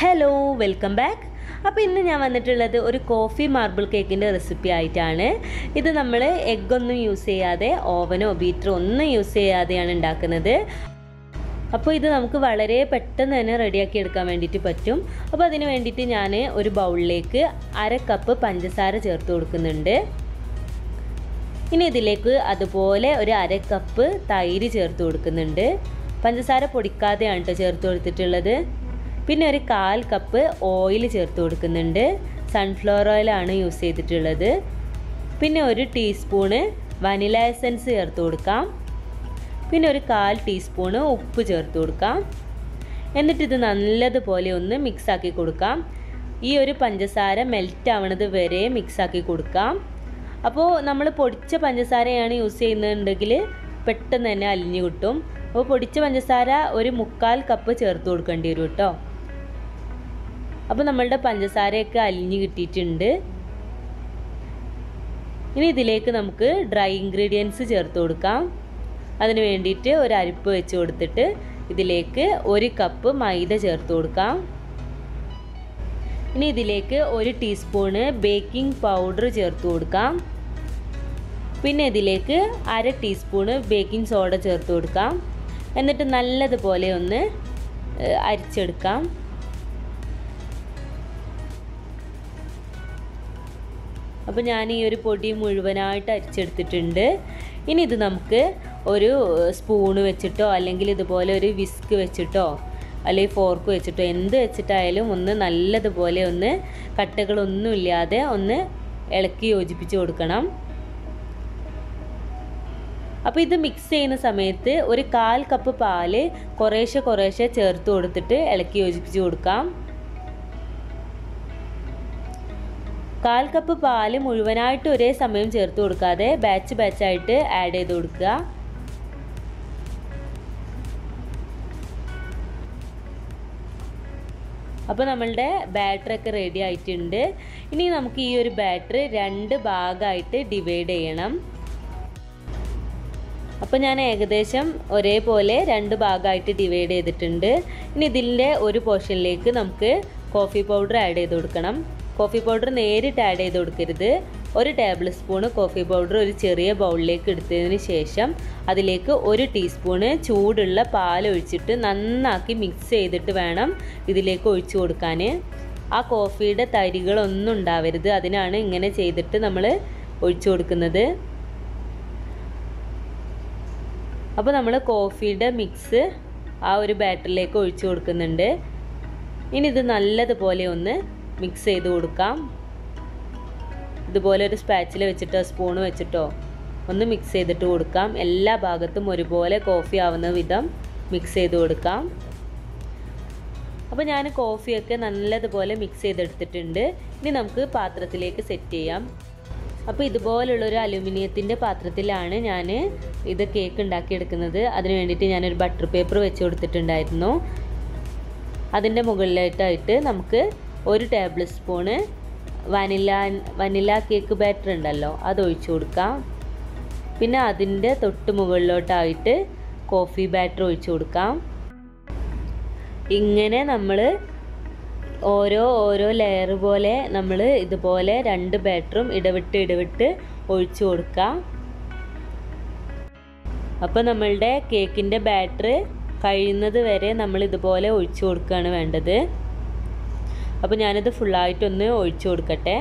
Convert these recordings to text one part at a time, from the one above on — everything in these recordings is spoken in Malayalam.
ഹലോ വെൽക്കം ബാക്ക് അപ്പോൾ ഇന്ന് ഞാൻ വന്നിട്ടുള്ളത് ഒരു കോഫി മാർബിൾ കേക്കിൻ്റെ റെസിപ്പി ആയിട്ടാണ് ഇത് നമ്മൾ എഗ്ഗൊന്നും യൂസ് ചെയ്യാതെ ഓവനോ ബീറ്ററോ ഒന്നും യൂസ് ചെയ്യാതെയാണ് ഉണ്ടാക്കുന്നത് അപ്പോൾ ഇത് നമുക്ക് വളരെ പെട്ടെന്ന് തന്നെ റെഡിയാക്കി എടുക്കാൻ വേണ്ടിയിട്ട് പറ്റും അപ്പോൾ അതിന് വേണ്ടിയിട്ട് ഞാൻ ഒരു ബൗളിലേക്ക് അര കപ്പ് പഞ്ചസാര ചേർത്ത് കൊടുക്കുന്നുണ്ട് ഇനി ഇതിലേക്ക് അതുപോലെ ഒരു അര കപ്പ് തൈര് ചേർത്ത് കൊടുക്കുന്നുണ്ട് പഞ്ചസാര പൊടിക്കാതെയാണ് കേട്ടോ ചേർത്ത് കൊടുത്തിട്ടുള്ളത് പിന്നെ ഒരു കാൽ കപ്പ് ഓയിൽ ചേർത്ത് കൊടുക്കുന്നുണ്ട് സൺഫ്ലവർ ഓയിലാണ് യൂസ് ചെയ്തിട്ടുള്ളത് പിന്നെ ഒരു ടീസ്പൂണ് വനില എസൻസ് ചേർത്ത് കൊടുക്കാം പിന്നെ ഒരു കാൽ ടീസ്പൂണ് ഉപ്പ് ചേർത്ത് കൊടുക്കാം എന്നിട്ട് ഇത് നല്ലതുപോലെ ഒന്ന് മിക്സാക്കി കൊടുക്കാം ഈ ഒരു പഞ്ചസാര മെൽറ്റ് ആവണത് വരെ മിക്സാക്കി കൊടുക്കാം അപ്പോൾ നമ്മൾ പൊടിച്ച പഞ്ചസാരയാണ് യൂസ് ചെയ്യുന്നുണ്ടെങ്കിൽ പെട്ടെന്ന് തന്നെ അലിഞ്ഞു കിട്ടും അപ്പോൾ പൊടിച്ച പഞ്ചസാര ഒരു മുക്കാൽ കപ്പ് ചേർത്ത് കൊടുക്കേണ്ടി വരും കേട്ടോ അപ്പോൾ നമ്മളുടെ പഞ്ചസാരയൊക്കെ അലിഞ്ഞ് കിട്ടിയിട്ടുണ്ട് ഇനി ഇതിലേക്ക് നമുക്ക് ഡ്രൈ ഇൻഗ്രീഡിയൻസ് ചേർത്ത് കൊടുക്കാം അതിന് വേണ്ടിയിട്ട് ഒരു അരിപ്പ് വെച്ച് കൊടുത്തിട്ട് ഇതിലേക്ക് ഒരു കപ്പ് മൈദ ചേർത്ത് കൊടുക്കാം ഇനി ഇതിലേക്ക് ഒരു ടീസ്പൂണ് ബേക്കിംഗ് പൗഡർ ചേർത്ത് കൊടുക്കാം പിന്നെ ഇതിലേക്ക് അര ടീസ്പൂണ് ബേക്കിംഗ് സോഡ ചേർത്ത് കൊടുക്കാം എന്നിട്ട് നല്ലതുപോലെ ഒന്ന് അരിച്ചെടുക്കാം അപ്പോൾ ഞാൻ ഈ ഒരു പൊടി മുഴുവനായിട്ട് അരിച്ചെടുത്തിട്ടുണ്ട് ഇനി ഇത് നമുക്ക് ഒരു സ്പൂണ് വെച്ചിട്ടോ അല്ലെങ്കിൽ ഇതുപോലെ ഒരു വിസ്ക് വെച്ചിട്ടോ അല്ലെങ്കിൽ ഫോർക്ക് വെച്ചിട്ടോ എന്ത് വെച്ചിട്ടായാലും ഒന്ന് നല്ലതുപോലെ ഒന്ന് കട്ടകളൊന്നുമില്ലാതെ ഒന്ന് ഇളക്കി യോജിപ്പിച്ച് കൊടുക്കണം അപ്പോൾ ഇത് മിക്സ് ചെയ്യുന്ന സമയത്ത് ഒരു കാൽ കപ്പ് പാല് കുറേശ്ശെ കുറേശ്ശെ ചേർത്ത് കൊടുത്തിട്ട് ഇളക്കി യോജിപ്പിച്ച് കൊടുക്കാം കാൽ കപ്പ് പാല് മുഴുവനായിട്ട് ഒരേ സമയം ചേർത്ത് കൊടുക്കാതെ ബാച്ച് ബാച്ചായിട്ട് ആഡ് ചെയ്ത് കൊടുക്കുക അപ്പോൾ നമ്മളുടെ ബാറ്ററൊക്കെ റെഡി ആയിട്ടുണ്ട് ഇനി നമുക്ക് ഈ ഒരു ബാറ്റർ രണ്ട് ഭാഗമായിട്ട് ഡിവൈഡ് ചെയ്യണം അപ്പോൾ ഞാൻ ഏകദേശം ഒരേപോലെ രണ്ട് ഭാഗമായിട്ട് ഡിവൈഡ് ചെയ്തിട്ടുണ്ട് ഇനി ഇതിൻ്റെ ഒരു പോർഷനിലേക്ക് നമുക്ക് കോഫി പൗഡർ ആഡ് ചെയ്ത് കൊടുക്കണം കോഫി പൗഡർ നേരിട്ട് ആഡ് ചെയ്ത് കൊടുക്കരുത് ഒരു ടേബിൾ സ്പൂണ് കോഫി പൗഡർ ഒരു ചെറിയ ബൗളിലേക്ക് എടുത്തതിന് ശേഷം അതിലേക്ക് ഒരു ടീസ്പൂണ് ചൂടുള്ള പാൽ ഒഴിച്ചിട്ട് നന്നാക്കി മിക്സ് ചെയ്തിട്ട് വേണം ഇതിലേക്ക് ഒഴിച്ചു കൊടുക്കാൻ ആ കോഫിയുടെ തരികളൊന്നും ഉണ്ടാവരുത് അതിനാണ് ഇങ്ങനെ ചെയ്തിട്ട് നമ്മൾ ഒഴിച്ചു കൊടുക്കുന്നത് അപ്പോൾ നമ്മൾ കോഫിയുടെ മിക്സ് ആ ഒരു ബാറ്ററിലേക്ക് ഒഴിച്ചു കൊടുക്കുന്നുണ്ട് ഇനി ഇത് നല്ലതുപോലെ ഒന്ന് മിക്സ് ചെയ്ത് കൊടുക്കാം ഇതുപോലെ ഒരു സ്പാച്ചിൽ വെച്ചിട്ടോ സ്പൂൺ വെച്ചിട്ടോ ഒന്ന് മിക്സ് ചെയ്തിട്ട് കൊടുക്കാം എല്ലാ ഭാഗത്തും ഒരുപോലെ കോഫി ആവുന്ന വിധം മിക്സ് ചെയ്ത് കൊടുക്കാം അപ്പോൾ ഞാൻ കോഫിയൊക്കെ നല്ലതുപോലെ മിക്സ് ചെയ്തെടുത്തിട്ടുണ്ട് ഇനി നമുക്ക് പാത്രത്തിലേക്ക് സെറ്റ് ചെയ്യാം അപ്പോൾ ഇതുപോലുള്ളൊരു അലുമിനിയത്തിൻ്റെ പാത്രത്തിലാണ് ഞാൻ ഇത് കേക്ക് ഉണ്ടാക്കിയെടുക്കുന്നത് അതിന് വേണ്ടിയിട്ട് ഞാനൊരു ബട്ടർ പേപ്പർ വെച്ച് കൊടുത്തിട്ടുണ്ടായിരുന്നു അതിൻ്റെ മുകളിലായിട്ടായിട്ട് നമുക്ക് ഒരു tablespoon vanilla vanilla cake batter ഉണ്ടല്ലോ അത് ഒഴിച്ചു കൊടുക്കാം പിന്നെ അതിൻ്റെ തൊട്ട് മുകളിലോട്ടായിട്ട് കോഫി ബാറ്റർ ഒഴിച്ചു കൊടുക്കാം ഇങ്ങനെ നമ്മൾ ഓരോ ഓരോ ലെയർ പോലെ നമ്മൾ ഇതുപോലെ രണ്ട് ബാറ്ററും ഇടവിട്ട് ഇടവിട്ട് ഒഴിച്ചു കൊടുക്കാം അപ്പോൾ നമ്മളുടെ കേക്കിൻ്റെ ബാറ്റർ കഴിയുന്നത് വരെ നമ്മൾ ഇതുപോലെ ഒഴിച്ചു കൊടുക്കുകയാണ് വേണ്ടത് അപ്പോൾ ഞാനിത് ഫുള്ളായിട്ടൊന്ന് ഒഴിച്ചു കൊടുക്കട്ടെ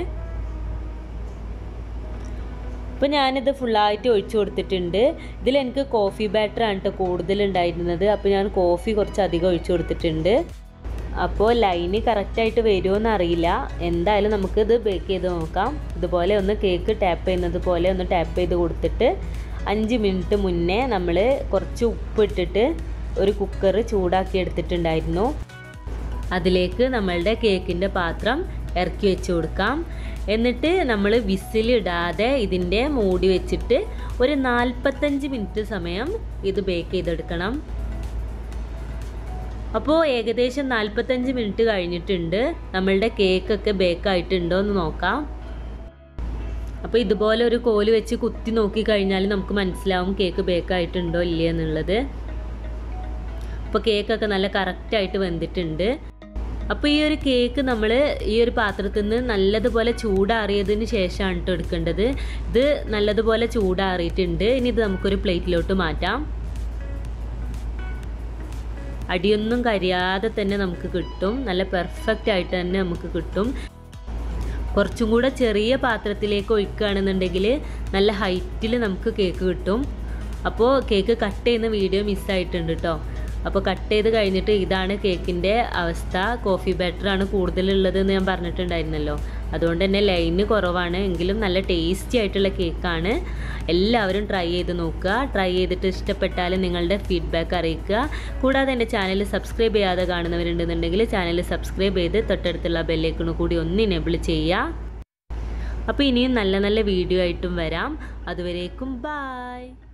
അപ്പോൾ ഞാനിത് ഫുള്ളായിട്ട് ഒഴിച്ചു കൊടുത്തിട്ടുണ്ട് ഇതിൽ എനിക്ക് കോഫി ബാറ്റർ ആണ് കേട്ടോ കൂടുതലുണ്ടായിരുന്നത് അപ്പോൾ ഞാൻ കോഫി കുറച്ച് അധികം ഒഴിച്ചു കൊടുത്തിട്ടുണ്ട് അപ്പോൾ ലൈന് കറക്റ്റായിട്ട് വരുമോ അറിയില്ല എന്തായാലും നമുക്കിത് ബേക്ക് ചെയ്ത് നോക്കാം ഇതുപോലെ ഒന്ന് കേക്ക് ടാപ്പ് ചെയ്യുന്നത് പോലെ ഒന്ന് ടാപ്പ് ചെയ്ത് കൊടുത്തിട്ട് അഞ്ച് മിനിറ്റ് മുന്നേ നമ്മൾ കുറച്ച് ഉപ്പ് ഇട്ടിട്ട് ഒരു കുക്കർ ചൂടാക്കി എടുത്തിട്ടുണ്ടായിരുന്നു അതിലേക്ക് നമ്മളുടെ കേക്കിൻ്റെ പാത്രം ഇറക്കി വെച്ച് കൊടുക്കാം എന്നിട്ട് നമ്മൾ വിസിലിടാതെ ഇതിൻ്റെ മൂടി വെച്ചിട്ട് ഒരു നാൽപ്പത്തഞ്ച് മിനിറ്റ് സമയം ഇത് ബേക്ക് ചെയ്തെടുക്കണം അപ്പോൾ ഏകദേശം നാൽപ്പത്തഞ്ച് മിനിറ്റ് കഴിഞ്ഞിട്ടുണ്ട് നമ്മളുടെ കേക്കൊക്കെ ബേക്ക് ആയിട്ടുണ്ടോ എന്ന് നോക്കാം അപ്പോൾ ഇതുപോലെ ഒരു കോല് വെച്ച് കുത്തി നോക്കി കഴിഞ്ഞാൽ നമുക്ക് മനസ്സിലാവും കേക്ക് ബേക്ക് ആയിട്ടുണ്ടോ ഇല്ലേ എന്നുള്ളത് അപ്പോൾ കേക്കൊക്കെ നല്ല കറക്റ്റായിട്ട് വെന്തിട്ടുണ്ട് അപ്പോൾ ഈ ഒരു കേക്ക് നമ്മൾ ഈ ഒരു പാത്രത്തിൽ നിന്ന് നല്ലതുപോലെ ചൂടാറിയതിന് ശേഷമാണ് കേട്ടോ എടുക്കേണ്ടത് ഇത് നല്ലതുപോലെ ചൂടാറിയിട്ടുണ്ട് ഇനി ഇത് നമുക്കൊരു പ്ലേറ്റിലോട്ട് മാറ്റാം അടിയൊന്നും കരിയാതെ തന്നെ നമുക്ക് കിട്ടും നല്ല പെർഫെക്റ്റ് ആയിട്ട് തന്നെ നമുക്ക് കിട്ടും കുറച്ചും കൂടെ ചെറിയ പാത്രത്തിലേക്ക് ഒഴിക്കുകയാണെന്നുണ്ടെങ്കിൽ നല്ല ഹൈറ്റിൽ നമുക്ക് കേക്ക് കിട്ടും അപ്പോൾ കേക്ക് കട്ട് ചെയ്യുന്ന വീഡിയോ മിസ്സായിട്ടുണ്ട് കേട്ടോ അപ്പോൾ കട്ട് ചെയ്ത് കഴിഞ്ഞിട്ട് ഇതാണ് കേക്കിൻ്റെ അവസ്ഥ കോഫി ബാറ്ററാണ് കൂടുതലുള്ളത് എന്ന് ഞാൻ പറഞ്ഞിട്ടുണ്ടായിരുന്നല്ലോ അതുകൊണ്ട് തന്നെ ലൈന് കുറവാണ് എങ്കിലും നല്ല ടേസ്റ്റി ആയിട്ടുള്ള കേക്കാണ് എല്ലാവരും ട്രൈ ചെയ്ത് നോക്കുക ട്രൈ ചെയ്തിട്ട് ഇഷ്ടപ്പെട്ടാൽ നിങ്ങളുടെ ഫീഡ്ബാക്ക് അറിയിക്കുക കൂടാതെ എൻ്റെ ചാനൽ സബ്സ്ക്രൈബ് ചെയ്യാതെ കാണുന്നവരുണ്ടെന്നുണ്ടെങ്കിൽ ചാനൽ സബ്സ്ക്രൈബ് ചെയ്ത് തൊട്ടടുത്തുള്ള ബെല്ലേക്കണ് കൂടി ഒന്ന് ഇനേബിൾ ചെയ്യുക അപ്പോൾ ഇനിയും നല്ല നല്ല വീഡിയോ ആയിട്ടും വരാം അതുവരേക്കും ബായ്